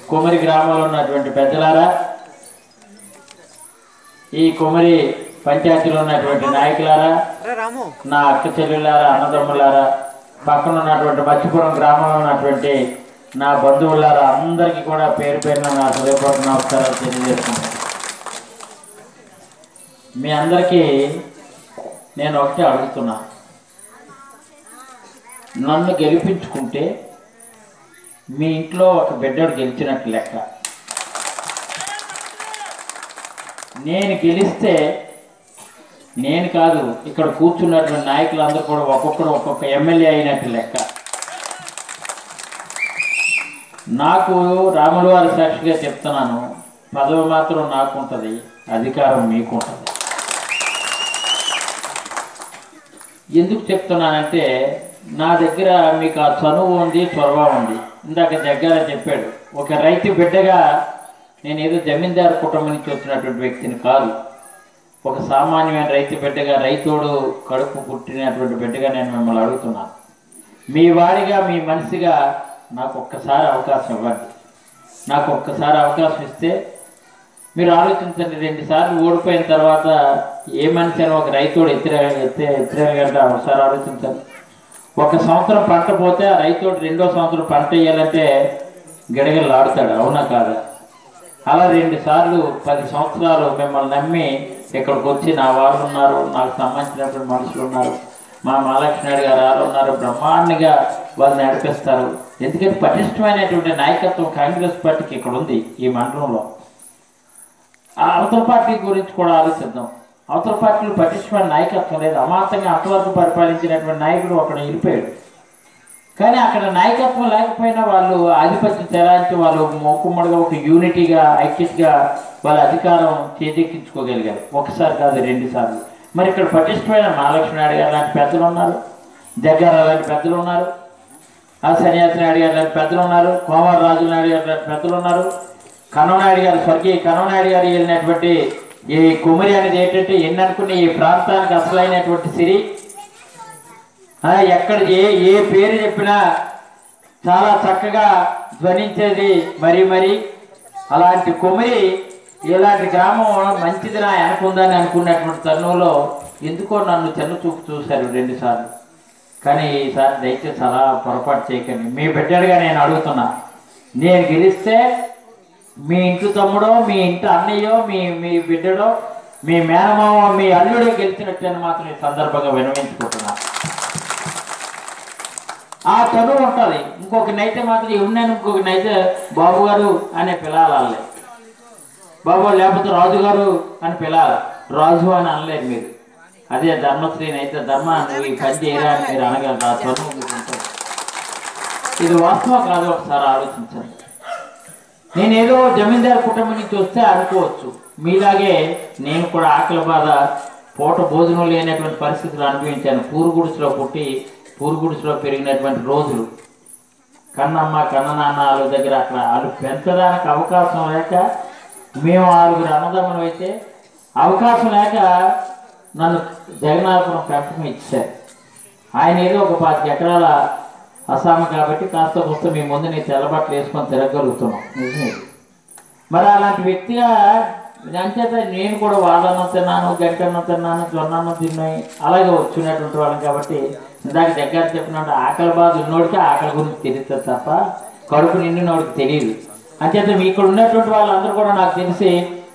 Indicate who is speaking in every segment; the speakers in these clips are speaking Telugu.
Speaker 1: కుమరి గ్రామంలో ఉన్నటువంటి పెద్దలారా ఈ కుమరి పంచాయతీలో ఉన్నటువంటి నాయకులారా
Speaker 2: రాము
Speaker 1: నా అక్క చెల్లెలారా అన్నదమ్ములారా పక్కన ఉన్నటువంటి మచ్చిపురం గ్రామంలో ఉన్నటువంటి నా బంధువులారా అందరికీ కూడా పేరు పేరున నా హృదయపూర్వక నమస్కారాలు తెలియజేస్తున్నాను మీ అందరికీ నేను ఒకటే అడుగుతున్నా నన్ను గెలిపించుకుంటే మీ ఇంట్లో ఒక బిడ్డడు గెలిచినట్టు లెక్క నేను గెలిస్తే నేను కాదు ఇక్కడ కూర్చున్నటువంటి నాయకులందరూ కూడా ఒక్కొక్కరు ఒక్కొక్క ఎమ్మెల్యే అయినట్టు లెక్క నాకు రాములు వారి సాక్షిగా చెప్తున్నాను పదవి మాత్రం నాకు ఉంటుంది అధికారం మీకు ఉంటుంది ఎందుకు చెప్తున్నానంటే నా దగ్గర మీకు ఆ చనువు ఉంది చొరవ ఉంది ఇందాక జగ్గార చెప్పాడు ఒక రైతు బిడ్డగా నేను ఏదో జమీందారు కుటుంబం నుంచి వచ్చినటువంటి వ్యక్తిని కాదు ఒక సామాన్యమైన రైతు బిడ్డగా రైతోడు కడుపు పుట్టినటువంటి బిడ్డగా నేను మిమ్మల్ని అడుగుతున్నాను మీ వాడిగా మీ మనిషిగా నాకు ఒక్కసారి అవకాశం ఇవ్వండి నాకు ఒక్కసారి అవకాశం ఇస్తే మీరు ఆలోచించండి రెండు సార్లు ఓడిపోయిన తర్వాత ఏ మనిషి అని ఒక రైతుడు ఎత్తిరే ఎత్తే ఎత్తిరేగంటే ఒకసారి ఆలోచించండి ఒక సంవత్సరం పంట పోతే ఆ రైతుడు రెండో సంవత్సరం పంట వేయాలంటే గిడగిడలు ఆడుతాడు అవునా కాదా అలా రెండు సార్లు పది సంవత్సరాలు మిమ్మల్ని నమ్మి ఇక్కడికి వచ్చి నా వాళ్ళు ఉన్నారు నాకు సంబంధించినటువంటి మనుషులు ఉన్నారు మా మహాలక్ష్మి గారు ఆరు ఉన్నారు బ్రహ్మాండంగా వాళ్ళు నడిపిస్తారు ఎందుకంటే పటిష్టమైనటువంటి నాయకత్వం కాంగ్రెస్ పార్టీకి ఇక్కడ ఉంది ఈ మండలంలో ఆ అవతల పార్టీ గురించి కూడా ఆలోచిద్దాం అవతల పార్టీలు పటిష్టమైన నాయకత్వం లేదు అమాంతంగా అంతవరకు పరిపాలించినటువంటి నాయకుడు ఒకడు వెళ్ళిపోయాడు కానీ అక్కడ నాయకత్వం లేకపోయినా వాళ్ళు ఆధిపత్యం చెలాయించి వాళ్ళు మొక్కుమ్మడిగా ఒక యూనిటీగా ఐక్యతగా వాళ్ళ అధికారం చేజెక్కించుకోగలిగారు ఒకసారి కాదు రెండు సార్లు మరి ఇక్కడ పటిష్టమైన మహాలక్ష్మి నాయుడు గారు లాంటి పెద్దలు ఉన్నారు జగ్గారావు లాంటి పెద్దలు ఉన్నారు ఆ సన్యాసి నాయుడు గారు లాంటి పెద్దలు ఉన్నారు కోమార్ రాజు నాయుడు గారు లాంటి పెద్దలు ఉన్నారు కన్ననాయుడు గారు స్వర్గీయ కన్ననాయుడు గారు వెళ్ళినటువంటి ఈ కుమరి అనేది ఏంటంటే ఎన్ని అనుకున్న ఈ ప్రాంతానికి అసలైనటువంటి సిరి ఆ, ఎక్కడ ఏ ఏ పేరు చెప్పినా చాలా చక్కగా ధ్వనించేది మరి మరి అలాంటి కొమిరి ఇలాంటి గ్రామం మంచిది నా అనుకుందని అనుకున్నటువంటి తరుణంలో ఎందుకో నన్ను చిన్న చూపు చూశారు రెండుసార్లు కానీ ఈసారి దయచేసి అలా పొరపాటు చేయకండి మీ బిడ్డడుగా నేను అడుగుతున్నా నేను గెలిస్తే మీ ఇంటి తమ్ముడో మీ ఇంటి అన్నయ్యో మీ మీ బిడ్డడో మీ మేనమామ మీ అల్లుడో గెలిచినట్టు మాత్రం ఈ సందర్భంగా వినవించుకుంటున్నా ఆ చదువు ఉంటుంది ఇంకొక నైతే మాత్రం ఉన్నాను ఇంకొక నైతే బాబు గారు అనే పిల్లలే బాబు లేకపోతే రాజు గారు అని పిలాలి రాజు అని అనలేదు మీరు అదే ధర్మశ్రీని అయితే ధర్మ నువ్వు ఈ పని చేయరా అని మీరు అనగలరు ఆ చదువు మీకు ఉంటుంది. ఇది వాస్తవం కాదు ఒకసారి ఆలోచించండి నేను ఏదో జమీందారు కుటుంబం నుంచి వస్తే అనుకోవచ్చు మీలాగే నేను కూడా ఆకలి బాధ పూట భోజనం లేనటువంటి పరిస్థితులు అనుభవించాను పూరుగుడిసిలో పుట్టి పూరుగుడిసిలో పెరిగినటువంటి రోజులు కన్నమ్మ కన్ననాన్న వాళ్ళ దగ్గర అక్కడ వాళ్ళు పెంచడానికి అవకాశం లేక మేము ఆరుగురు అన్నదమ్ములు అయితే అవకాశం లేక నన్ను జగన్నాథపురం పెంపకం ఇచ్చారు ఆయన ఏదో ఒక పాతిక ఎకరాల అసామ కాబట్టి కాస్త కొస్త మీ ముందు నేను తెల్లబట్టలు వేసుకొని తిరగలుగుతున్నాం నిజమే మరి అలాంటి వ్యక్తిగా అంచేత నేను కూడా వాళ్ళన్నం తిన్నాను గంటన్నం తిన్నాను జొన్నన్నం తిన్నాయి అలాగే వచ్చినటువంటి వాళ్ళం కాబట్టి ఇందాక దగ్గర చెప్పినట్టు ఆకలి బాధ ఉన్నోడికి ఆకలి గురించి తెలుస్తుంది తప్ప కడుపు నిండినోడికి తెలియదు అంచేత మీ ఇక్కడ ఉన్నటువంటి వాళ్ళందరూ కూడా నాకు తెలిసి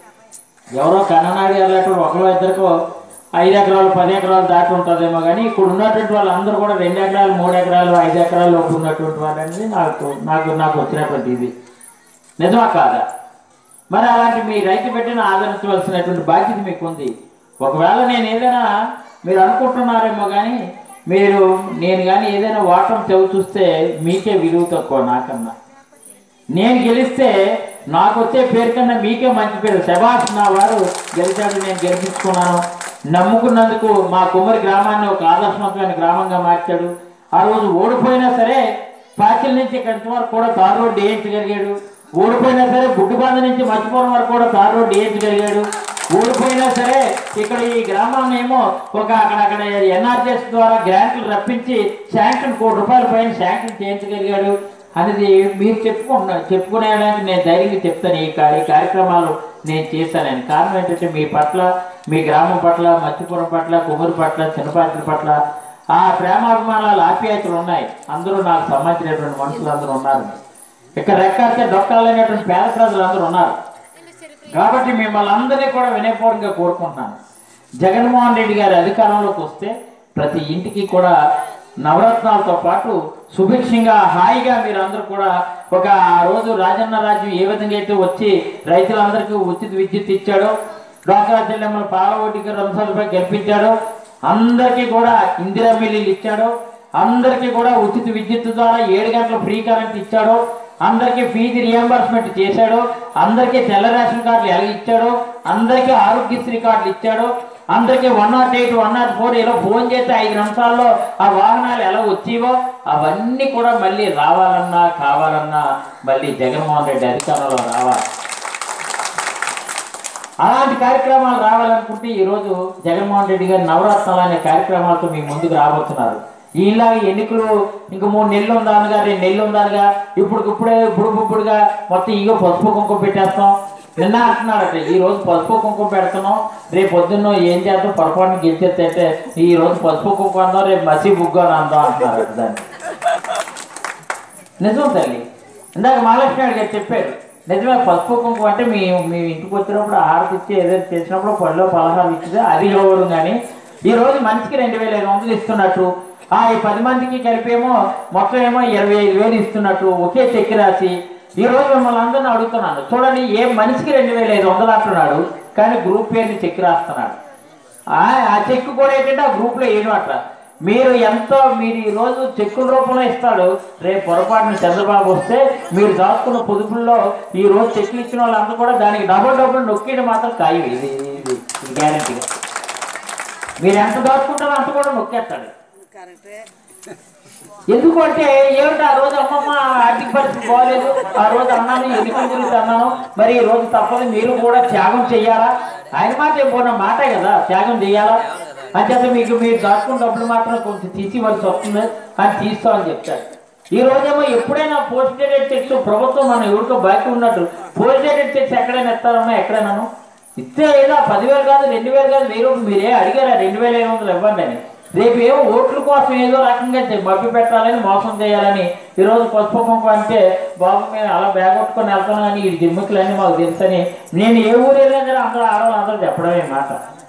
Speaker 1: ఎవరో కన్ననాడి వెళ్ళేటువంటి ఒకరో ఇద్దరికో ఐదు ఎకరాలు పది ఎకరాలు దాటి ఉంటుందేమో కానీ ఇక్కడ ఉన్నటువంటి వాళ్ళందరూ కూడా రెండు ఎకరాలు మూడు ఎకరాలు ఐదు ఎకరాలు లోపు ఉన్నటువంటి వాళ్ళు అనేది నాకు నాకు నాకు వచ్చినటువంటి ఇది నిజమా కాదా మరి అలాంటి మీ రైతు బిడ్డను ఆదరించవలసినటువంటి బాధ్యత మీకు ఉంది ఒకవేళ నేను ఏదైనా మీరు అనుకుంటున్నారేమో కానీ మీరు నేను కానీ ఏదైనా వాటం చెవి చూస్తే మీకే విలువ తక్కువ నాకన్నా నేను గెలిస్తే నాకు వచ్చే పేరు కన్నా మీకే మంచి పేరు శబాష్ నా వారు గెలిచాడు నేను గెలిపించుకున్నాను నమ్ముకున్నందుకు మా కుమ్మరి గ్రామాన్ని ఒక ఆదర్శవంతమైన గ్రామంగా మార్చాడు ఆ రోజు ఓడిపోయినా సరే పాకిల నుంచి కంచి వరకు కూడా తారు రోడ్డు వేయించగలిగాడు ఓడిపోయినా సరే గుడ్డుబాంధ నుంచి మర్చిపోవడం వరకు కూడా తారు రోడ్డు వేయించగలిగాడు ఓడిపోయినా సరే ఇక్కడ ఈ గ్రామాన్ని ఏమో ఒక అక్కడ అక్కడ ఎన్ఆర్జీఎస్ ద్వారా గ్రాంట్లు రప్పించి శాంక్షన్ కోటి రూపాయల పైన శాంక్షన్ చేయించగలిగాడు అనేది మీరు చెప్పుకుంటున్నా చెప్పుకునేడానికి నేను ధైర్యంగా చెప్తాను ఈ కా- ఈ కార్యక్రమాలు నేను చేశానని కారణం ఏంటంటే మీ పట్ల మీ గ్రామం పట్ల మత్స్యపురం పట్ల కుమ్మరి పట్ల చిన్నపాత్రి పట్ల ఆ ప్రేమాభిమానాలు ఆప్యాయతలు ఉన్నాయి అందరూ నాకు సంబంధించినటువంటి మనుషులు అందరూ ఉన్నారు ఇక్కడ రెక్కాడితే డొక్కాలనేటువంటి పేద ప్రజలు అందరూ ఉన్నారు కాబట్టి మిమ్మల్ని అందరినీ కూడా వినయపూర్వకంగా కోరుకుంటున్నాను జగన్మోహన్ రెడ్డి గారి అధికారంలోకి వస్తే ప్రతి ఇంటికి కూడా నవరత్నాలతో పాటు సుభిక్షంగా హాయిగా మీరు అందరూ కూడా ఒక ఆ రోజు రాజన్న రాజ్యం ఏ విధంగా అయితే వచ్చి రైతులందరికీ ఉచిత విద్యుత్ ఇచ్చాడో డ్వాక్రా చెల్లెమ్మల పాల ఓటికి రంశాలపై గెలిపించాడో అందరికీ కూడా ఇందిరా మిల్లులు ఇచ్చాడో అందరికీ కూడా ఉచిత విద్యుత్ ద్వారా ఏడు గంటల ఫ్రీ కరెంట్ ఇచ్చాడో అందరికీ ఫీజు రియంబర్స్మెంట్ చేశాడు అందరికీ తెల్ల రేషన్ కార్డులు ఎలా ఇచ్చాడో అందరికీ ఆరోగ్యశ్రీ కార్డులు ఇచ్చాడో అందరికీ one nought eight one nought four ఇలా ఫోన్ చేస్తే ఐదు నిమిషాల్లో ఆ వాహనాలు ఎలా వచ్చేవో అవన్నీ కూడా మళ్ళీ రావాలన్నా కావాలన్నా మళ్ళీ జగన్మోహన్ రెడ్డి అధికారంలో రావాలి అలాంటి కార్యక్రమాలు రావాలనుకుంటే ఈరోజు జగన్మోహన్ రెడ్డి గారి నవరత్నాలు అనే కార్యక్రమాలతో మీ ముందుకు రాబోతున్నారు ఇలా ఎన్నికలు ఇంక మూడు నెలలు ఉందానుగా రెండు నెలలు ఉందానుగా ఇప్పుడు ఇప్పుడే ఇప్పుడు ఇప్పుడుగా మొత్తం ఇగో పసుపు కుంకుమ పెట్టేస్తాం నిన్న అంటున్నాడట ఈ రోజు పసుపు కుంకుమ పెడుతున్నాం రేపు పొద్దున్న ఏం చేద్దాం పొరపాటున గెలిచేస్తే ఈ రోజు పసుపు కుంకుమ అందాం రేపు మసి బుగ్గు అని అందాం అంటున్నారట దాన్ని నిజం తల్లి ఇందాక మహాలక్ష్మి గారు చెప్పారు నిజమే పసుపు కుంకుమ అంటే మీ మీ ఇంటికి వచ్చినప్పుడు ఆహారం ఇచ్చి ఏదైనా చేసినప్పుడు పళ్ళు పలహారం ఇచ్చింది అది ఇవ్వడం కానీ ఈ రోజు మనిషికి రెండు వేల ఐదు వందలు ఇస్తున్నట్టు ఆ ఈ పది మందికి కలిపేమో మొత్తం ఏమో ఇరవై ఐదు వేలు ఇస్తున్నట్టు ఒకే చెక్ రాసి ఈ రోజు మిమ్మల్ని అందరిని అడుగుతున్నాను చూడండి ఏ మనిషికి రెండు వేల ఐదు వందలు అంటున్నాడు కానీ గ్రూప్ పేరుని చెక్ రాస్తున్నాడు ఆ ఆ చెక్ కూడా ఏంటంటే ఆ గ్రూప్ లో ఏమట మీరు ఎంతో మీరు ఈ రోజు చెక్కుల రూపంలో ఇస్తాడు రేపు పొరపాటున చంద్రబాబు వస్తే మీరు దాచుకున్న పొదుపుల్లో ఈ రోజు చెక్కులు ఇచ్చిన వాళ్ళంతా కూడా దానికి డబుల్ డబుల్ నొక్కేయడం మాత్రం ఖాయం ఇది ఇది ఇది ఇది గ్యారంటీగా మీరు ఎంత దాచుకుంటారో అంత కూడా నొక్కేస్తాడు
Speaker 2: కరెక్టే
Speaker 1: ఎందుకు అంటే ఏమిటి ఆ రోజు అమ్మమ్మ ఆర్థిక పరిస్థితి బాగలేదు ఆ రోజు అన్నాను ఎన్నికలు తిరుగుతూ అన్నాను మరి ఈ రోజు తప్పదు మీరు కూడా త్యాగం చెయ్యాలా ఆయన మాట ఏం పోయిన మాటే కదా త్యాగం చెయ్యాలా అంచేత మీకు మీరు దాచుకున్న డబ్బులు మాత్రం కొంచెం తీసివలసి వస్తుంది కానీ తీస్తామని చెప్తాడు ఈ రోజేమో ఎప్పుడైనా పోస్ట్ డేటెడ్ చెక్స్ ప్రభుత్వం మనం ఎవరికో బాకీ ఉన్నట్టు పోస్ట్ డేటెడ్ చెక్స్ ఎక్కడైనా ఇస్తారమ్మా ఎక్కడైనాను ఇస్తే ఏదో పదివేలు కాదు రెండు వేలు కాదు వెయ్యి రూపాయలు మీరే అడిగారా రెండు వేల ఐదు వందలు ఇవ్వండి అని రేపు ఏమో ఓట్ల కోసం ఏదో రకంగా చే- మభ్య పెట్టాలని మోసం చేయాలని ఈరోజు పసుపు కుంకుమ అంటే బాబు మేము అలా బ్యాగ్ కొట్టుకొని వెళ్తాను కానీ ఈ జిమ్ముకులన్నీ మాకు తెలుసని నేను ఏ ఊరు వెళ్ళినా సరే అందరూ ఆడవాళ్ళు అందరూ చెప్పడమే మాట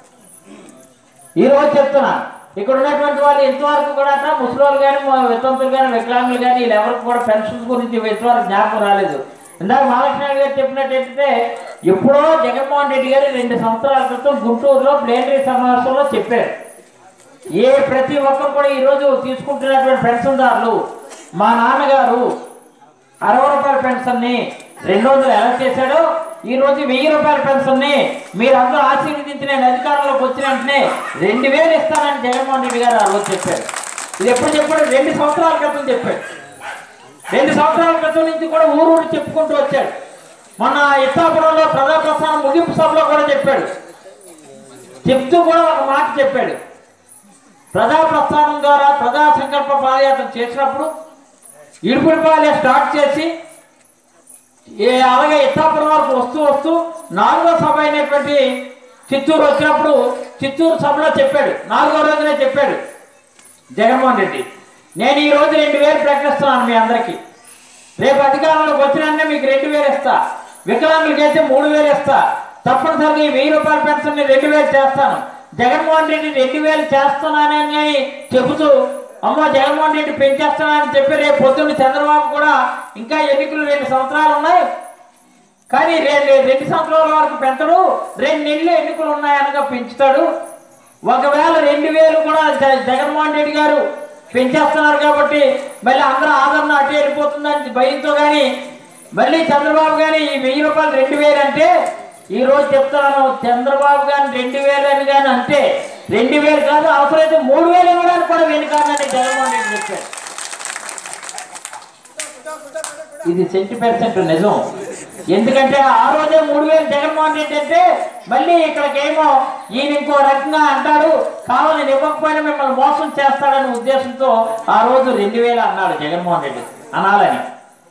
Speaker 1: ఈ రోజు చెప్తున్నా ఇక్కడ ఉన్నటువంటి వాళ్ళు ఇంతవరకు కూడా అట్లా ముసలోళ్ళు కానీ వితంతులు కానీ వికలాంగులు కానీ వీళ్ళు ఎవరికి కూడా పెన్షన్స్ గురించి ఇంతవరకు జ్ఞాపకం రాలేదు ఇందాక మహాలక్ష్మి గారు చెప్పినట్టు ఏంటంటే ఎప్పుడో జగన్మోహన్ రెడ్డి గారు రెండు సంవత్సరాల క్రితం గుంటూరులో ప్లేనరీ సమావేశంలో చెప్పారు ఏ ప్రతి ఒక్కరు కూడా ఈరోజు తీసుకుంటున్నటువంటి పెన్షన్దారులు మా నాన్నగారు అరవై రూపాయల పెన్షన్ని రెండు వందలు ఎలా చేశాడో ఈ రోజు వెయ్యి రూపాయల పెన్షన్ని మీరందరూ ఆశీర్వదించి నేను అధికారంలోకి వచ్చిన వెంటనే రెండు వేలు ఇస్తానని జగన్మోహన్ రెడ్డి గారు ఆ రోజు చెప్పారు ఇది ఎప్పుడు చెప్పాడు రెండు సంవత్సరాల క్రితం చెప్పాడు రెండు సంవత్సరాల క్రితం నుంచి కూడా ఊరు ఊరు చెప్పుకుంటూ వచ్చాడు మొన్న ఇత్తాపురంలో ప్రజాప్రస్థానం ముగింపు సభలో కూడా చెప్పాడు చెప్తూ కూడా ఒక మాట చెప్పాడు ప్రజా ప్రస్థానం ద్వారా ప్రజా సంకల్ప పాదయాత్ర చేసినప్పుడు ఇడుపుడిపాలే స్టార్ట్ చేసి ఏ అలాగే ఇత్తాపురం వరకు వస్తూ వస్తూ నాలుగో సభ అయినటువంటి చిత్తూరు వచ్చినప్పుడు చిత్తూరు సభలో చెప్పాడు నాలుగో రోజునే చెప్పాడు జగన్మోహన్ రెడ్డి నేను ఈ రోజు రెండు వేలు ప్రకటిస్తున్నాను మీ అందరికీ రేపు అధికారంలోకి వచ్చిన మీకు రెండు వేలు ఇస్తా వికలాంగులకి అయితే మూడు వేలు ఇస్తా తప్పనిసరిగా ఈ వెయ్యి రూపాయల పెన్షన్ రెండు వేలు చేస్తాను జగన్మోహన్ రెడ్డి రెండు వేలు చేస్తున్నానని చెబుతూ అమ్మో జగన్మోహన్ రెడ్డి పెంచేస్తున్నానని చెప్పి రేపు పొద్దున్న చంద్రబాబు కూడా ఇంకా ఎన్నికలు రెండు సంవత్సరాలు ఉన్నాయి కానీ రెండు రెండు సంవత్సరాల వరకు పెంచడు రెండు నెలలు ఎన్నికలు ఉన్నాయనగా పెంచుతాడు ఒకవేళ రెండు వేలు కూడా జ- జగన్మోహన్ రెడ్డి గారు పెంచేస్తున్నారు కాబట్టి మళ్ళీ అందరూ ఆదరణ అటు వెళ్ళిపోతుందని భయంతో కానీ మళ్ళీ చంద్రబాబు గారి ఈ వెయ్యి రూపాయలు రెండు వేలు అంటే ఈ రోజు చెప్తాను చంద్రబాబు గారిని రెండు వేలు అని కానీ అంటే రెండు వేలు కాదు అవసరమైతే మూడు వేలు ఇవ్వడానికి కూడా వెనుకాదని జగన్మోహన్ రెడ్డి చెప్పాడు ఇది సెంటీ పర్సెంట్ నిజం ఎందుకంటే ఆ రోజే మూడు వేలు జగన్మోహన్ రెడ్డి అంటే మళ్ళీ ఇక్కడికేమో ఈయన ఇంకో రకంగా అంటాడు కావాలని ఇవ్వకపోయినా మిమ్మల్ని మోసం చేస్తాడనే ఉద్దేశంతో ఆ రోజు రెండు వేలు అన్నాడు జగన్మోహన్ రెడ్డి అనాలని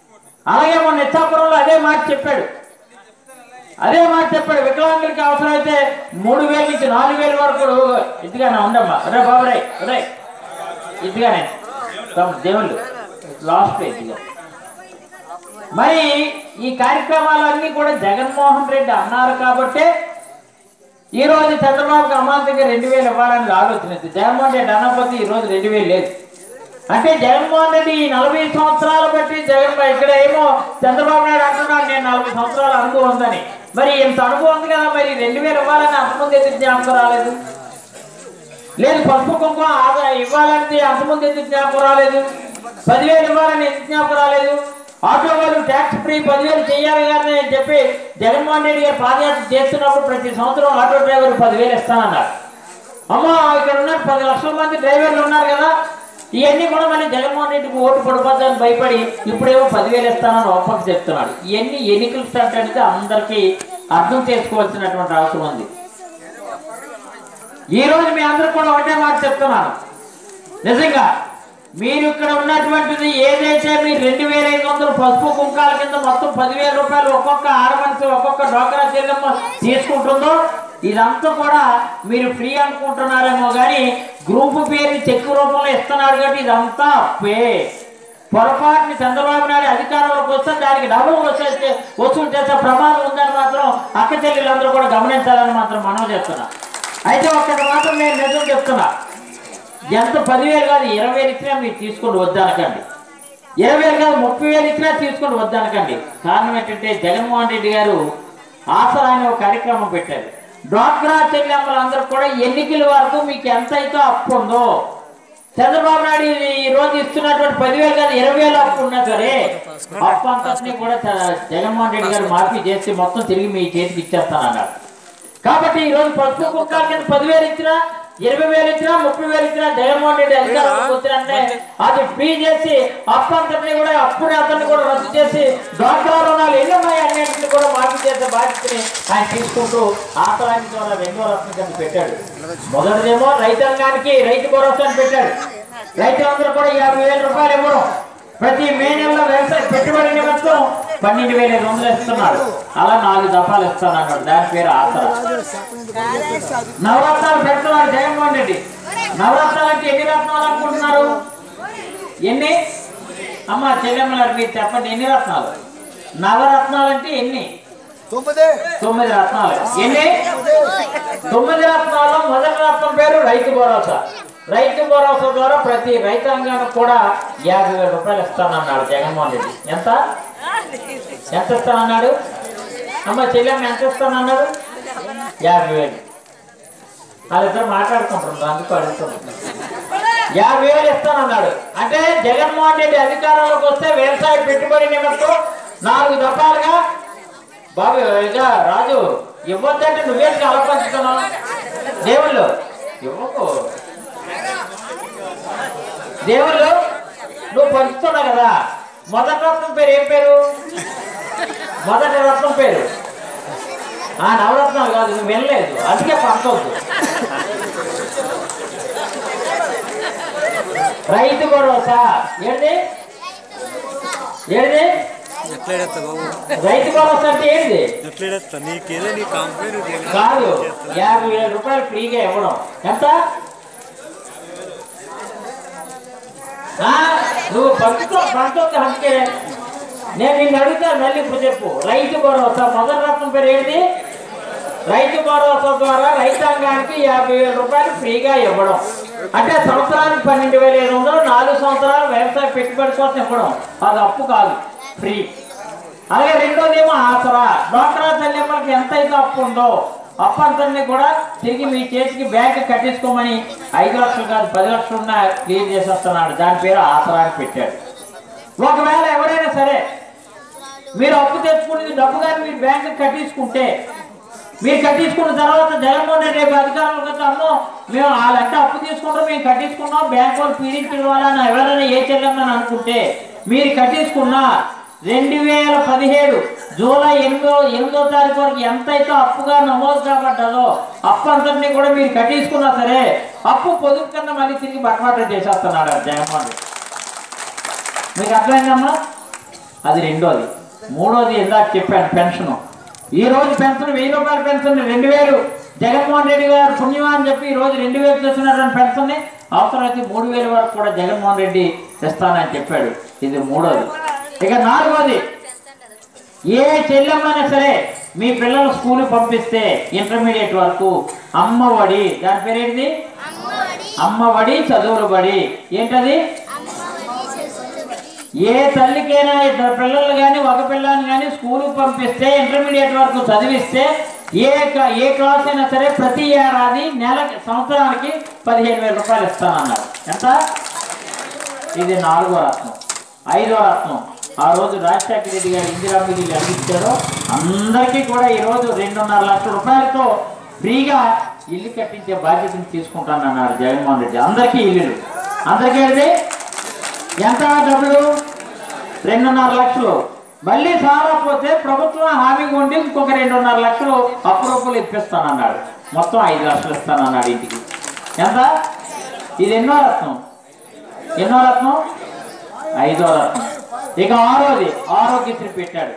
Speaker 1: అలాగే మొన్న ఇచ్చాపురంలో అదే మాట చెప్పాడు అదే మాట చెప్పాడు వికలాంగులకి అవసరమైతే మూడు వేల నుంచి నాలుగు వేల వరకు ఇదిగానే ఉండమ్మా అరే బాబురే అరే ఇదిగానే తమ దేవుళ్ళు లాస్ట్ ఇదిగా మరి ఈ కార్యక్రమాలన్నీ కూడా జగన్మోహన్ రెడ్డి అన్నారు కాబట్టే ఈ రోజు చంద్రబాబుకి అమాంతంగా రెండు వేలు ఇవ్వాలని ఆలోచన వచ్చింది. జగన్మోహన్ రెడ్డి అన్నపోతే ఈ రోజు రెండు వేలు లేదు అంటే జగన్మోహన్ రెడ్డి ఈ నలభై సంవత్సరాలు బట్టి జగన్ ఇక్కడ ఏమో చంద్రబాబు నాయుడు అంటున్నాడు నేను నలభై సంవత్సరాల అనుభవం ఉందని మరి ఇంత అనుభవం ఉంది కదా మరి రెండు వేలు ఇవ్వాలని అంతకుముందు ఎందుకు జ్ఞాపకం రాలేదు లేదు పసుపు కుంకుమ ఆదాయం ఇవ్వాలని అంతకుముందు ఎందుకు జ్ఞాపకం రాలేదు పదివేలు ఇవ్వాలని ఎందుకు జ్ఞాపకం రాలేదు ఆటో వాళ్ళు ట్యాక్స్ ఫ్రీ పదివేలు చేయాలి కానీ అని చెప్పి జగన్మోహన్ రెడ్డి గారు పాదయాత్ర చేస్తున్నప్పుడు ప్రతి సంవత్సరం ఆటో డ్రైవర్ పదివేలు ఇస్తానన్నారు అమ్మ ఇక్కడ ఉన్న పది లక్షల మంది డ్రైవర్లు ఉన్నారు కదా ఇవన్నీ కూడా మళ్ళీ జగన్మోహన్ రెడ్డికి ఓటు పడిపోద్దని భయపడి ఇప్పుడేమో పదివేలు ఇస్తానని ఒప్పకి చెప్తున్నాడు ఇవన్నీ ఎన్నికల స్టార్ట్ అనేది అందరికీ అర్థం చేసుకోవాల్సినటువంటి అవసరం ఉంది ఈ రోజు మీ అందరూ కూడా ఒకటే మాట చెప్తున్నాను నిజంగా మీరు ఇక్కడ ఉన్నటువంటిది ఏదైతే మీరు రెండు వేల ఐదు వందలు పసుపు కుంకాల కింద మొత్తం పదివేల రూపాయలు ఒక్కొక్క ఆడమనిషి ఒక్కొక్క డోకరా చెల్లెమ్మ తీసుకుంటుందో ఇదంతా కూడా మీరు ఫ్రీ అనుకుంటున్నారేమో కానీ గ్రూప్ పేరుని చెక్ రూపంలో ఇస్తున్నాడు కాబట్టి ఇదంతా అప్పే పొరపాటుని చంద్రబాబు నాయుడు అధికారంలోకి వస్తే దానికి డబ్బులు వచ్చేస్తే వసూలు చేసే ప్రమాదం ఉందని మాత్రం అక్క చెల్లెలందరూ కూడా గమనించాలని మాత్రం మనం చెప్తున్నా అయితే ఒక్కటి మాత్రం నేను నిజం చెప్తున్నా ఎంత పదివేలు కాదు ఇరవై వేలు ఇచ్చినా మీరు తీసుకొని వద్దనకండి ఇరవై వేలు కాదు ముప్పై వేలు ఇచ్చినా తీసుకొని వద్దనకండి కారణం ఏంటంటే జగన్మోహన్ రెడ్డి గారు ఆసరా అనే ఒక కార్యక్రమం పెట్టారు డ్వాక్రా చెల్లెమ్మలందరూ కూడా ఎన్నికల వరకు మీకు ఎంత అయితే అప్పు ఉందో చంద్రబాబు నాయుడు ఈ- ఈ రోజు ఇస్తున్నటువంటి పదివేలు కాదు ఇరవై వేలు అప్పు ఉన్నా సరే అప్పు అంతటినీ కూడా చ- జగన్మోహన్ రెడ్డి గారు మాఫీ చేసి మొత్తం తిరిగి మీ చేతికి ఇచ్చేస్తానన్నారు కాబట్టి ఈ రోజు పసుపు కుక్కల కింద పదివేలు ఇచ్చినా ఇరవై వేలు ఇచ్చినా ముప్పై వేలు ఇచ్చినా జగన్మోహన్ రెడ్డి అధికారంలోకి వచ్చినంటే అది ఫ్రీ చేసి అప్పు అంతటిని కూడా అప్పుడు అతన్ని కూడా రద్దు చేసి డ్వాక్రా రుణాలు ఎన్ని ఉన్నాయి అన్నింటిని కూడా మాఫీ చేసే బాధ్యతని ఆయన తీసుకుంటూ ఆసరానికి ద్వారా రెండో రత్న కింద పెట్టాడు మొదటిదేమో రైతాంగానికి రైతు భరోసా అని పెట్టాడు రైతులందరూ కూడా యాభై వేల రూపాయలు ఇవ్వడం ప్రతి మే నెలలో వ్యవసాయ పెట్టుబడి నిమిత్తం పన్నెండు వేల ఐదు వందలు ఇస్తున్నాడు అలా నాలుగు దఫాలు ఇస్తాను అన్నాడు దాని పేరు ఆసరా నవరత్నాలు పెడుతున్నాడు జగన్మోహన్ రెడ్డి నవరత్నాలు అంటే ఎన్ని రత్నాలు అనుకుంటున్నారు ఎన్ని అమ్మ చెల్లెమ్మలారు మీరు చెప్పండి ఎన్ని రత్నాలు నవరత్నాలు అంటే ఎన్ని
Speaker 2: తొమ్మిది
Speaker 1: తొమ్మిది రత్నాలు ఎన్ని తొమ్మిది రత్నాల్లో మొదటి రత్నం పేరు రైతు భరోసా రైతు భరోసా ద్వారా ప్రతి రైతాంగానికి కూడా యాభై వేల రూపాయలు ఇస్తానన్నాడు జగన్మోహన్ రెడ్డి ఎంత ఎంత ఇస్తానన్నాడు అమ్మ చెల్లెమ్మ ఎంత ఇస్తానన్నాడు యాభై వేలు వాళ్ళిద్దరు మాట్లాడుకుంటున్నారు అందుకు అడుగుతున్నారు యాభై వేలు ఇస్తానన్నాడు అంటే జగన్మోహన్ రెడ్డి అధికారంలోకి వస్తే వ్యవసాయ పెట్టుబడి నిమిత్తం నాలుగు దఫాలుగా బాబు ఇక రాజు ఇవ్వద్దంటే నువ్వేం ఆలోచించుతున్నావు దేవుళ్ళు ఇవ్వకు దేవుళ్ళు నువ్వు పంచుతున్నావు కదా మొదటి రత్నం పేరు ఏం పేరు మొదటి రత్నం పేరు ఆ నవరత్నాలు కాదు నువ్వు వినలేదు అందుకే పంచవద్దు రైతు భరోసా ఏంటి ఏంటి
Speaker 2: ఎట్లేడెత్తా బాబు
Speaker 1: రైతు భరోసా అంటే ఏంటి
Speaker 2: ఎట్లేడెత్తా నీకేదో నీ కంపెనీ
Speaker 1: కాదు యాభై వేల రూపాయలు ఫ్రీగా ఇవ్వడం ఎంత ఆ, నువ్వు పంచుకో పంచొద్దు అందుకే నేను నిన్ను అడుగుతాను మళ్ళీ ఇప్పుడు చెప్పు రైతు భరోసా మొదటి రత్నం పేరు ఏంటి రైతు భరోసా ద్వారా రైతాంగానికి యాభై వేల రూపాయలు ఫ్రీగా ఇవ్వడం అంటే సంవత్సరానికి పన్నెండు వేల ఐదు వందలు నాలుగు సంవత్సరాలు వ్యవసాయ పెట్టుబడి కోసం ఇవ్వడం అది అప్పు కాదు ఫ్రీ అలాగే రెండోది ఏమో ఆసరా డ్వాక్రా చెల్లెమ్మలకి ఎంత అయితే అప్పు ఉందో అప్పు అంతని కూడా తిరిగి మీ చేతికి బ్యాంక్ కట్టించుకోమని ఐదు లక్షలు కాదు పది లక్షలు ఉన్న క్లియర్ చేసేస్తున్నాడు దాని పేరు ఆసరా అని పెట్టాడు ఒకవేళ ఎవరైనా సరే మీరు అప్పు తెచ్చుకునేది డబ్బు కానీ మీరు బ్యాంకు కట్టించుకుంటే మీరు కట్టించుకున్న తర్వాత జగన్మోహన్ రెడ్డి రేపు అధికారంలోకి వచ్చి అమ్మో మేము వాళ్ళంటే అప్పు తీసుకుంటాం మేము కట్టించుకున్నాం బ్యాంక్ వాళ్ళు పీడించడం వల్ల ఎవరైనా ఏ చెల్లెమ్మని అనుకుంటే మీరు కట్టించుకున్న రెండు వేల పదిహేడు జూలై ఎనిమిదో ఎనిమిదో తారీఖు వరకు ఎంతైతే అప్పుగా నమోదు కాబడ్డదో అప్పు అంతటినీ కూడా మీరు కట్టించుకున్నా సరే అప్పు పొదుపు కింద మళ్ళీ తిరిగి బట్టబట్ట చేసేస్తున్నాడు జగన్మోహన్ రెడ్డి మీకు అర్థమైందమ్మా అది రెండోది మూడోది ఇందాక చెప్పాను పెన్షన్ ఈ రోజు పెన్షన్ వెయ్యి రూపాయల పెన్షన్ రెండు వేలు జగన్మోహన్ రెడ్డి గారు పుణ్యమా అని చెప్పి ఈ రోజు రెండు వేలు చేస్తున్నటువంటి పెన్షన్ని అవసరమైతే మూడు వేల వరకు కూడా జగన్మోహన్ రెడ్డి ఇస్తానని చెప్పాడు ఇది మూడోది ఇక నాలుగోది ఏ చెల్లెమ్మైనా సరే మీ పిల్లలు స్కూల్ పంపిస్తే ఇంటర్మీడియట్ వరకు అమ్మఒడి దాని పేరేంటి అమ్మఒడి చదువులు బడి ఏంటది ఏ తల్లికైనా ఇద్దరు పిల్లలు కానీ ఒక పిల్లని కానీ స్కూల్కి పంపిస్తే ఇంటర్మీడియట్ వరకు చదివిస్తే ఏ క- ఏ క్లాస్ అయినా సరే ప్రతి ఏడాది నెల సంవత్సరానికి పదిహేను వేల రూపాయలు ఇస్తానన్నారు ఎంత ఇది నాలుగో రత్నం ఐదో రత్నం ఆ రోజు రాజశేఖర రెడ్డి గారు ఇందిరా మిగిలి అందించారో అందరికీ కూడా ఈ రోజు రెండున్నర లక్షల రూపాయలతో ఫ్రీగా ఇల్లు కట్టించే బాధ్యతను తీసుకుంటానన్నారు జగన్మోహన్ రెడ్డి అందరికీ ఇల్లులు అందరికీ ఏంటి ఎంత డబ్బులు రెండున్నర లక్షలు మళ్ళీ సారపోతే ప్రభుత్వం హామీగా ఉండి ఇంకొక రెండున్నర లక్షలు అప్పు రూపాయలు ఇప్పిస్తానన్నాడు మొత్తం ఐదు లక్షలు ఇస్తానన్నాడు ఇంటికి ఎంత ఇది ఎన్నో రత్నం ఎన్నో రత్నం ఐదో రత్నం ఇక ఆరోది ఆరోగ్యశ్రీ పెట్టాడు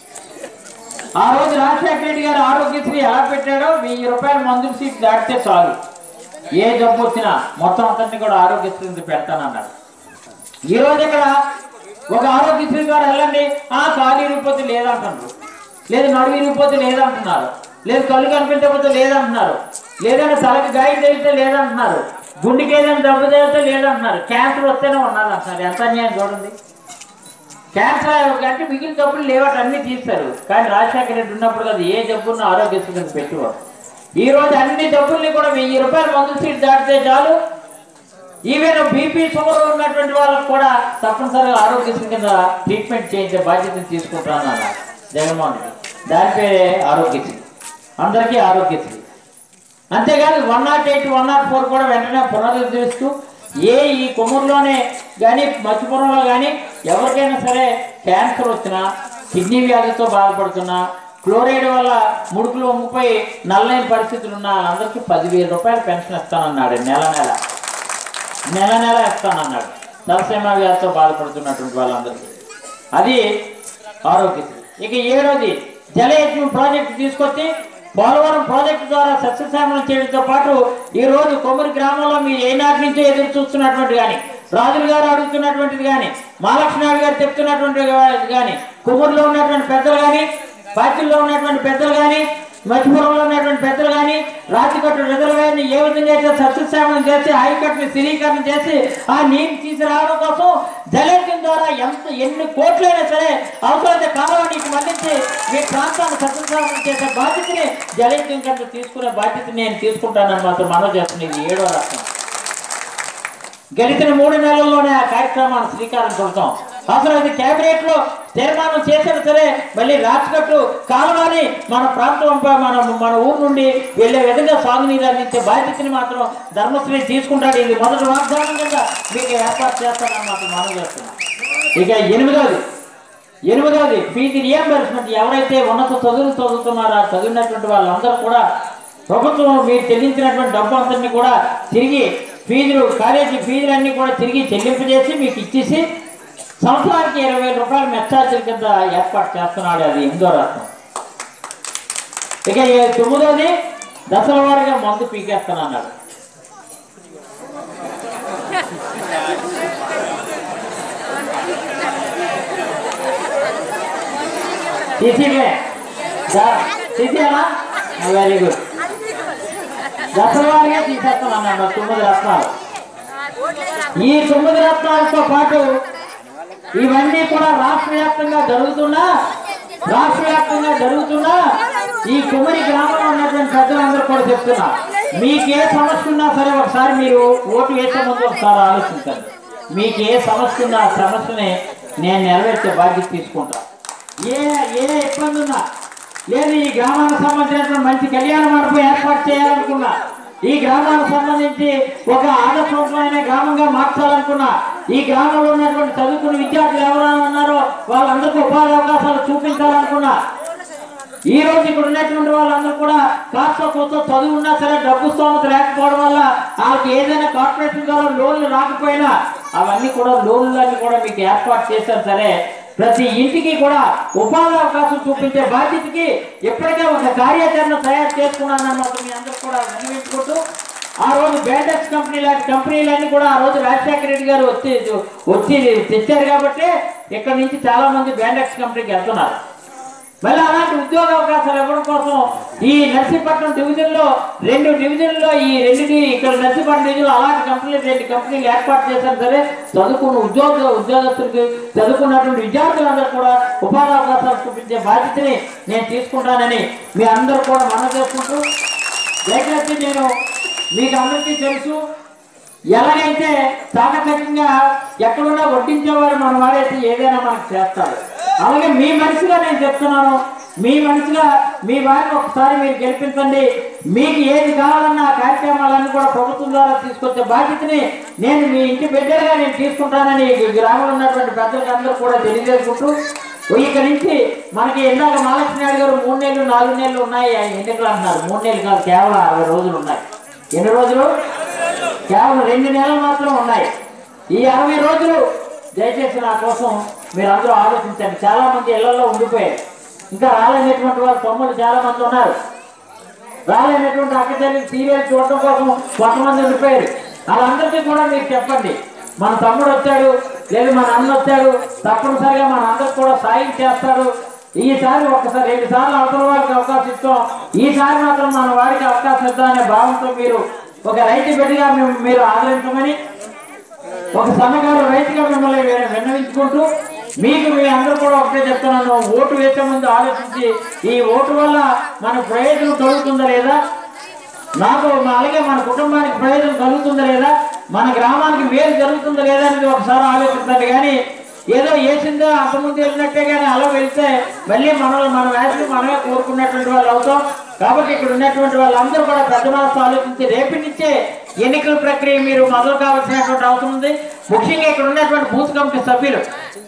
Speaker 1: ఆ రోజు రాజశేఖర రెడ్డి గారు ఆరోగ్యశ్రీ ఎలా పెట్టాడో వెయ్యి రూపాయల మందుల సీట్ దాటితే చాలు ఏ జబ్బు వచ్చినా మొత్తం అంతటిని కూడా ఆరోగ్యశ్రీ నుంచి పెడతానన్నాడు ఈ రోజు ఇక్కడ ఒక ఆరోగ్యశ్రీ ద్వారా వెళ్ళండి ఆ కాలు ఇరిగిపోతే లేదంటున్నారు లేదు నడువు ఇరిగిపోతే లేదంటున్నారు లేదు కళ్ళు కనిపించకపోతే లేదంటున్నారు లేదంటే తలకి గాయం తగిలితే లేదంటున్నారు గుండెకి ఏదైనా దెబ్బ తగిలితే లేదంటున్నారు క్యాన్సర్ వస్తేనే ఉన్నది అంటున్నారు ఎంత అన్యాయం చూడండి క్యాన్సర్ అంటే మిగిలిన జబ్బులు లేవట అన్ని తీస్తారు కానీ రాజశేఖర రెడ్డి ఉన్నప్పుడు కదా ఏ జబ్బున్న ఆరోగ్యశ్రీ కింద పెట్టేవాడు ఈ రోజు అన్ని జబ్బుల్ని కూడా వెయ్యి రూపాయల మందు సీట్ దాటితే చాలు ఈవెన్ బీపీ షుగర్ ఉన్నటువంటి వాళ్ళకు కూడా తప్పనిసరిగా ఆరోగ్యశ్రీ కింద ట్రీట్మెంట్ చేయించే బాధ్యతను తీసుకుంటాను అన్న జగన్మోహన్ రెడ్డి దాని పేరే ఆరోగ్యశ్రీ అందరికీ ఆరోగ్యశ్రీ అంతేకాదు one nought eight one nought four కూడా వెంటనే పునరుద్ధరిస్తూ ఏ ఈ కొమ్మూరులోనే కానీ మత్స్యపురంలో కానీ ఎవరికైనా సరే క్యాన్సర్ వచ్చినా కిడ్నీ వ్యాధితో బాధపడుతున్నా క్లోరైడ్ వల్ల ముడుకులు వంగిపోయి నల్లైన పరిస్థితులు ఉన్న వాళ్ళందరికీ పదివేల రూపాయలు పెన్షన్ ఇస్తానన్నాడు నెల నెల నెల నెల ఇస్తానన్నాడు తలసేమ వ్యాధితో బాధపడుతున్నటువంటి వాళ్ళందరికీ అది ఆరోగ్యశ్రీ ఇక ఏడోది జలయజ్ఞం ప్రాజెక్టు తీసుకొచ్చి పోలవరం ప్రాజెక్టు ద్వారా సస్యశ్యామలం చేయడంతో పాటు ఈ రోజు కొమ్మరి గ్రామంలో మీరు ఏనాటి నుంచో ఎదురు చూస్తున్నటువంటి కానీ రాజులు గారు అడుగుతున్నటువంటిది కానీ మహాలక్ష్మి గారు చెప్తున్నటువంటి కానీ కొమ్మూరులో ఉన్నటువంటి పెద్దలు కానీ పార్టీల్లో ఉన్నటువంటి పెద్దలు కానీ మధ్యపురంలో ఉన్నటువంటి పెద్దలు కానీ రాతికట్టు రిజర్వాయర్ని ఏ విధంగా అయితే సస్యశ్యామలం చేసి ఆయకట్టుని స్థిరీకరణ చేసి ఆ నీరు తీసుకురావడం కోసం జలయజ్ఞం ద్వారా ఎంత ఎన్ని కోట్లైనా సరే అవసరమైతే కాలువ నీకు మళ్ళించి మీ ప్రాంతాన్ని సస్యశ్యామలం చేసే బాధ్యతని జలయజ్ఞం కంటే తీసుకునే బాధ్యతని నేను తీసుకుంటానని మాత్రం మనం చేస్తున్న ఇది ఏడో రాష్ట్రం గడిచిన మూడు నెలల్లోనే ఆ కార్యక్రమాన్ని శ్రీకారం చుడతాం అవసరమైతే కేబినెట్ లో తీర్మానం చేసిన సరే మళ్ళీ రాజకట్టు కాలువని మన ప్రాంతం ప- మన మన ఊరు నుండి వెళ్ళే విధంగా సాగునీరు అందించే బాధ్యతని మాత్రం ధర్మశ్రీ తీసుకుంటాడు ఇది మొదటి వాగ్దానం కింద మీకు ఏర్పాటు చేస్తానని మాత్రం మనం చేస్తున్నాం ఇక ఎనిమిదోది ఎనిమిదవది ఫీజు రియంబర్స్మెంట్ ఎవరైతే ఉన్నత చదువులు చదువుతున్నారో ఆ చదివినటువంటి వాళ్ళందరూ కూడా ప్రభుత్వం మీరు చెల్లించినటువంటి డబ్బు అంతటిని కూడా తిరిగి ఫీజులు కాలేజీ ఫీజులన్నీ కూడా తిరిగి చెల్లింపజేసి మీకు ఇచ్చేసి సంవత్సరానికి ఇరవై వేల రూపాయలు మెచ్చార్జీల కింద ఏర్పాటు చేస్తున్నాడు అది ఎనిమిదో రత్నం ఇక ఈ తొమ్మిదోది దశల వారీగా మందు పీకేస్తానన్నాడు తీసిలే తీసేనా వెరీ గుడ్ దశలవారిగా తీసేస్తానన్నాడు తొమ్మిది రత్నాలు ఈ తొమ్మిది రత్నాలతో పాటు ఇవన్నీ కూడా రాష్ట్ర వ్యాప్తంగా జరుగుతున్నా రాష్ట్ర వ్యాప్తంగా జరుగుతున్నా ఈ కుమరి గ్రామంలో ఉన్నటువంటి పెద్దలందరూ కూడా చెప్తున్నా మీకు ఏ సమస్య ఉన్నా సరే ఒకసారి మీరు ఓటు వేసే ముందు ఒకసారి ఆలోచించండి మీకు ఏ సమస్య ఉన్నా ఆ సమస్యని నేను నెరవేర్చే బాధ్యత తీసుకుంటా ఏ ఏ ఇబ్బంది ఉన్నా లేదు ఈ గ్రామానికి సంబంధించినటువంటి మంచి కళ్యాణ మండపం ఏర్పాటు చేయాలనుకున్నా ఈ గ్రామానికి సంబంధించి ఒక ఆదర్శవంతమైన గ్రామంగా మార్చాలనుకున్నా ఈ గ్రామంలో ఉన్నటువంటి చదువుకున్న విద్యార్థులు ఎవరైనా ఉన్నారో వాళ్ళందరికీ ఉపాధి అవకాశాలు చూపించాలనుకున్నా ఈ రోజు ఇక్కడ ఉన్నటువంటి వాళ్ళందరూ కూడా కాస్త కొంత చదువు ఉన్నా సరే డబ్బు స్తోమత లేకపోవడం వల్ల వాళ్ళకి ఏదైనా కార్పొరేషన్ ద్వారా లోన్లు రాకపోయినా అవన్నీ కూడా లోన్లన్నీ కూడా మీకు ఏర్పాటు చేశారు సరే ప్రతి ఇంటికి కూడా ఉపాధి అవకాశం చూపించే బాధ్యతకి ఇప్పటికే ఒక కార్యాచరణ తయారు చేసుకున్నానని మాత్రం మీ అందరూ కూడా వినియోగించుకుంటూ ఆ రోజు బ్యాండెక్స్ కంపెనీ లాంటి కంపెనీలన్నీ కూడా ఆ రోజు రాజశేఖర రెడ్డి గారు వచ్చి వచ్చి తెచ్చారు కాబట్టి ఇక్కడ నుంచి చాలా మంది బ్యాండెక్స్ కంపెనీకి వెళ్తున్నారు మళ్ళీ అలాంటి ఉద్యోగ అవకాశాలు ఇవ్వడం కోసం ఈ నర్సీపట్నం డివిజన్ లో రెండు డివిజన్ లో ఈ రెండింటి ఇక్కడ నర్సీపట్నం డివిజన్ లో అలాంటి కంపెనీలు రెండు కంపెనీలు ఏర్పాటు చేశారు సరే చదువుకున్న ఉద్యోగ ఉద్యోగస్తులకి చదువుకున్నటువంటి విద్యార్థులందరూ కూడా ఉపాధి అవకాశాలు చూపించే బాధ్యతని నేను తీసుకుంటానని మీ అందరూ కూడా మనం చేసుకుంటూ దయచేసి నేను మీకు అందరికీ తెలుసు ఎలాగైతే చాకచక్యంగా ఎక్కడున్నా వడ్డించేవారు మన వాడైతే ఏదైనా మనకు చేస్తారు అలాగే మీ మనసుగా నేను చెప్తున్నాను మీ మనసుగా మీ వారిని ఒకసారి మీరు గెలిపించండి మీకు ఏది కావాలన్న ఆ కార్యక్రమాలన్నీ కూడా ప్రభుత్వం ద్వారా తీసుకొచ్చే బాధ్యతని నేను మీ ఇంటి బిడ్డలుగా నేను తీసుకుంటానని ఈ గ్రామంలో ఉన్నటువంటి పెద్దలకు అందరూ కూడా తెలియజేసుకుంటూ ఇక నుంచి మనకి ఇందాక మహాలక్ష్మి నాయుడు గారు మూడు నెలలు నాలుగు నెలలు ఉన్నాయి ఆయన ఎన్నికలు అంటున్నారు మూడు నెలలు కాదు కేవలం అరవై రోజులు ఉన్నాయి ఎన్ని రోజులు కేవలం రెండు నెలలు మాత్రం ఉన్నాయి ఈ అరవై రోజులు దయచేసి నా కోసం మీరు అందరూ ఆలోచించండి చాలా మంది ఇళ్లలో ఉండిపోయారు ఇంకా రాలేనటువంటి వాళ్ళ తమ్ముళ్ళు చాలా మంది ఉన్నారు రాలేనటువంటి అక్క తల్లి సీరియల్ చూడటం కోసం కొంతమంది ఉండిపోయారు వాళ్ళందరికీ కూడా మీరు చెప్పండి మన తమ్ముడు వచ్చాడు లేదు మన అన్న వచ్చాడు తప్పనిసరిగా మన అందరికి కూడా సాయం చేస్తాడు ఈసారి ఒకసారి రెండు సార్లు అవతల వారికి అవకాశం ఇస్తాం ఈసారి మాత్రం మన వారికి అవకాశం ఇద్దాం అనే భావంతో మీరు ఒక రైతు బిడ్డగా మేము మీరు ఆదరించమని ఒక సన్నగారు రైతుగా మిమ్మల్ని విన్న- విన్నవించుకుంటూ మీకు మీ అందరూ కూడా ఒకటే చెప్తున్నాను ఓటు వేసే ముందు ఆలోచించి ఈ ఓటు వల్ల మన ప్రయోజనం కలుగుతుందా లేదా నాకు మా- అలాగే మన కుటుంబానికి ప్రయోజనం కలుగుతుందా లేదా మన గ్రామానికి మేలు జరుగుతుందా లేదా అనేది ఒకసారి ఆలోచించండి కానీ ఏదో వేసిందో అంతకుముందు వెళ్ళినట్టే కానీ అలా వెళ్తే మళ్ళీ మనల్ని మన వ్యాధిని మనమే కోరుకున్నటువంటి వాళ్ళు అవుతాం కాబట్టి ఇక్కడ ఉన్నటువంటి వాళ్ళందరూ కూడా పెద్ద మనసు ఆలోచించి రేపటి నుంచే ఎన్నికల ప్రక్రియ మీరు మొదలు కావాల్సినటువంటి అవసరం ఉంది ముఖ్యంగా ఇక్కడ ఉన్నటువంటి బూత్ కమిటీ సభ్యులు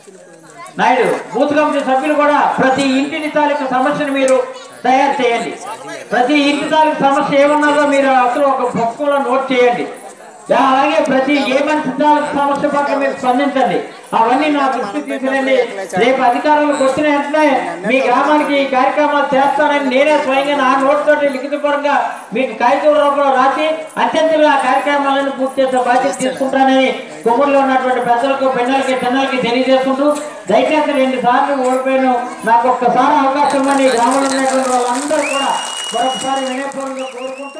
Speaker 1: నాయుడు బూత్ కమిటీ సభ్యులు కూడా ప్రతి ఇంటిని తాలూకు సమస్యను మీరు తయారు చేయండి ప్రతి ఇంటి తాలూకు సమస్య ఏమన్నదో మీరు అసలు ఒక పుస్తకంలో నోట్ చేయండి దా- అలాగే ప్రతి ఏ మనిషి తాలూకు సమస్య పట్ల మీరు స్పందించండి అవన్నీ నా దృష్టికి తీసుకురండి రేపు అధికారంలోకి వచ్చిన వెంటనే మీ గ్రామానికి ఈ కార్యక్రమాలు చేస్తానని నేనే స్వయంగా నా నోట్ తోటి లిఖితపూర్వకంగా మీకు కాగితం రూపంలో రాసి అత్యంతగా ఆ కార్యక్రమాలను పూర్తి చేసే బాధ్యత తీసుకుంటానని కొమ్మూరులో ఉన్నటువంటి పెద్దలకు పెన్నలకి చిన్నలకి తెలియజేసుకుంటూ దయచేసి రెండు సార్లు ఓడిపోయాను నాకు ఒక్కసారి అవకాశం ఇవ్వండి ఈ గ్రామంలో ఉన్నటువంటి వాళ్ళందరూ కూడా మరొకసారి వినయపూర్వకంగా కోరుకుంటూ